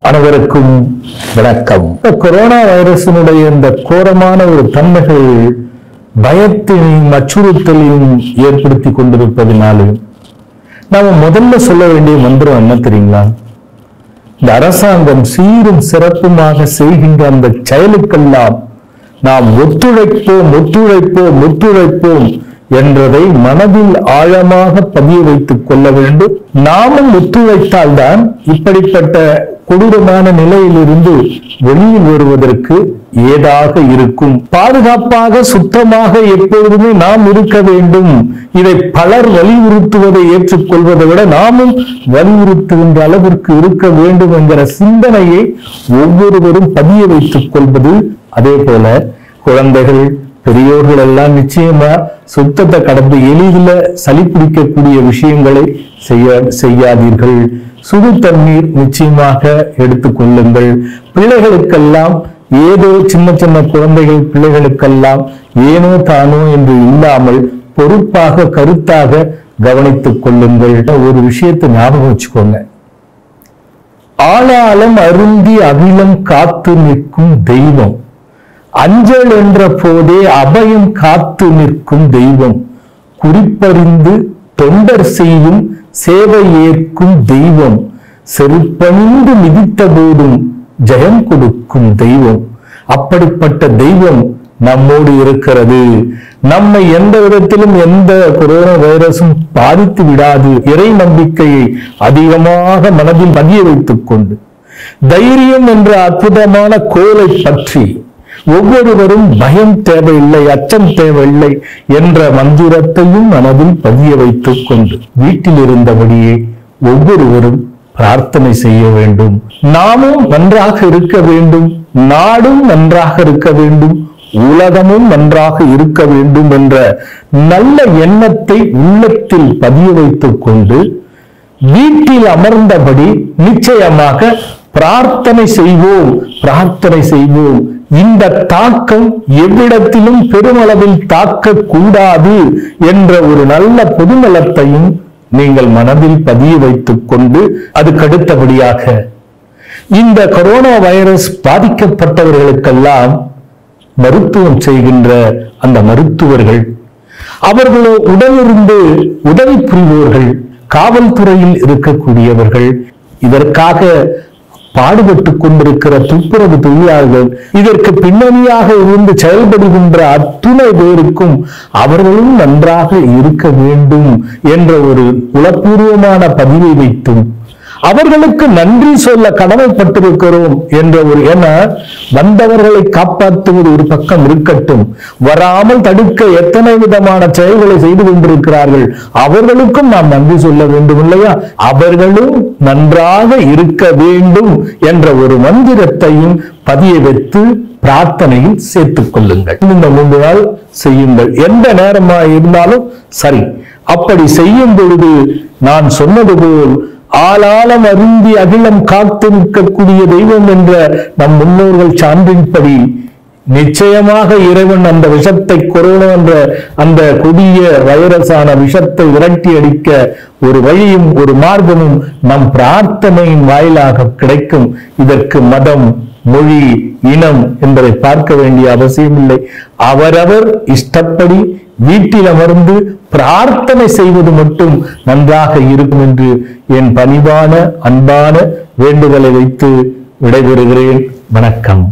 அனைவருக்கும் வணக்கம் இந்த கொரோனா வைரஸினுடைய இந்த கோரமான ஒரு தன்மைகள் பயத்தினையும் அச்சுறுத்தலையும் ஏற்படுத்தி கொண்டிருப்பதினாலும் நாம முதல்ல சொல்ல வேண்டிய மந்திரம் என்ன தெரியுங்களா இந்த அரசாங்கம் சீரும் சிறப்புமாக செய்கின்ற அந்த செயலுக்கெல்லாம் நாம் ஒத்துழைப்போம் ஒத்துழைப்போம் ஒத்துழைப்போம் என்றதை மனதில் ஆழமாக பதிய வைத்துக் கொள்ள வேண்டும் நாமும் ஒத்துழைத்தால்தான் இப்படிப்பட்ட கொடூரமான நிலையிலிருந்து வெளியில் வருவதற்கு ஏதாக இருக்கும் பாதுகாப்பாக சுத்தமாக எப்பொழுதுமே நாம் இருக்க வேண்டும் இதை பலர் வலியுறுத்துவதை ஏற்றுக்கொள்வதை விட நாமும் வலியுறுத்துகின்ற அளவிற்கு இருக்க வேண்டும் என்கிற சிந்தனையை ஒவ்வொருவரும் பதிய வைத்துக் கொள்வது அதே போல குழந்தைகள் பெரியோர்கள் எல்லாம் நிச்சயமா சுத்தத்தை கடந்து எளிதில் சளி பிடிக்கக்கூடிய விஷயங்களை செய்ய செய்யாதீர்கள் சுடு தண்ணீர் நிச்சயமாக எடுத்துக்கொள்ளுங்கள் பிள்ளைகளுக்கெல்லாம் ஏதோ சின்ன சின்ன குழந்தைகள் பிள்ளைகளுக்கெல்லாம் ஏனோ தானோ என்று இல்லாமல் பொறுப்பாக கருத்தாக கவனித்துக் கொள்ளுங்கள் ஒரு விஷயத்தை ஞாபகம் வச்சுக்கோங்க ஆளாளம் அருந்தி அகிலம் காத்து நிற்கும் தெய்வம் அஞ்சல் என்ற போதே அபயம் காத்து நிற்கும் தெய்வம் குறிப்பறிந்து தொண்டர் செய்யும் சேவை ஏற்கும் தெய்வம் செருப்பணிந்து மிதித்த போதும் ஜெயம் கொடுக்கும் தெய்வம் அப்படிப்பட்ட தெய்வம் நம்மோடு இருக்கிறது நம்மை எந்த விதத்திலும் எந்த கொரோனா வைரஸும் பாதித்து விடாது இறை நம்பிக்கையை அதிகமாக மனதில் பதிய வைத்துக் கொண்டு தைரியம் என்ற அற்புதமான கோலை பற்றி ஒவ்வொருவரும் பயம் தேவையில்லை அச்சம் தேவையில்லை என்ற மந்திரத்தையும் மனதில் பதிய வைத்துக் கொண்டு வீட்டில் இருந்தபடியே ஒவ்வொருவரும் பிரார்த்தனை செய்ய வேண்டும் நாமும் நன்றாக இருக்க வேண்டும் நாடும் நன்றாக இருக்க வேண்டும் உலகமும் நன்றாக இருக்க வேண்டும் என்ற நல்ல எண்ணத்தை உள்ளத்தில் பதிய வைத்துக் கொண்டு வீட்டில் அமர்ந்தபடி நிச்சயமாக பிரார்த்தனை செய்வோம் பிரார்த்தனை செய்வோம் இந்த தாக்கம் எவ்விடத்திலும் பெருமளவில் தாக்க கூடாது என்ற ஒரு நல்ல பொதுநலத்தையும் நீங்கள் மனதில் பதிய வைத்துக் கொண்டு அதுக்கு அடுத்தபடியாக இந்த கொரோனா வைரஸ் பாதிக்கப்பட்டவர்களுக்கெல்லாம் மருத்துவம் செய்கின்ற அந்த மருத்துவர்கள் அவர்களோ உடனிருந்து உதவி புரிவோர்கள் காவல்துறையில் இருக்கக்கூடியவர்கள் இதற்காக பாடுபட்டுக் கொண்டிருக்கிற துப்புரவு தொழிலாளர்கள் இதற்கு பின்னணியாக இருந்து செயல்படுகின்ற அத்துணை பேருக்கும் அவர்களும் நன்றாக இருக்க வேண்டும் என்ற ஒரு உளப்பூர்வமான பதிவை வைத்தும் அவர்களுக்கு நன்றி சொல்ல கடமைப்பட்டிருக்கிறோம் என்ற ஒரு என வந்தவர்களை காப்பாற்றுவது ஒரு பக்கம் இருக்கட்டும் வராமல் தடுக்க எத்தனை விதமான செயல்களை செய்து கொண்டிருக்கிறார்கள் அவர்களுக்கும் நாம் நன்றி சொல்ல வேண்டும் இல்லையா அவர்களும் நன்றாக இருக்க வேண்டும் என்ற ஒரு மந்திரத்தையும் பதிய வைத்து பிரார்த்தனையில் சேர்த்துக் கொள்ளுங்கள் இந்த மூன்று நாள் செய்யுங்கள் எந்த நேரமா இருந்தாலும் சரி அப்படி செய்யும் பொழுது நான் சொன்னது போல் ஆளாளம் அருந்தி அகிலம் காத்து நிற்கக்கூடிய தெய்வம் என்ற நம் முன்னோர்கள் சான்றின்படி நிச்சயமாக இறைவன் அந்த விஷத்தை கொரோனா என்ற அந்த கொடிய வைரஸான விஷத்தை விரட்டி அடிக்க ஒரு வழியும் ஒரு மார்க்கமும் நம் பிரார்த்தனையின் வாயிலாக கிடைக்கும் இதற்கு மதம் மொழி இனம் என்பதை பார்க்க வேண்டிய அவசியமில்லை அவரவர் இஷ்டப்படி வீட்டில் அமர்ந்து பிரார்த்தனை செய்வது மட்டும் நன்றாக இருக்கும் என்று என் பணிவான அன்பான வேண்டுதலை வைத்து விடைபெறுகிறேன் வணக்கம்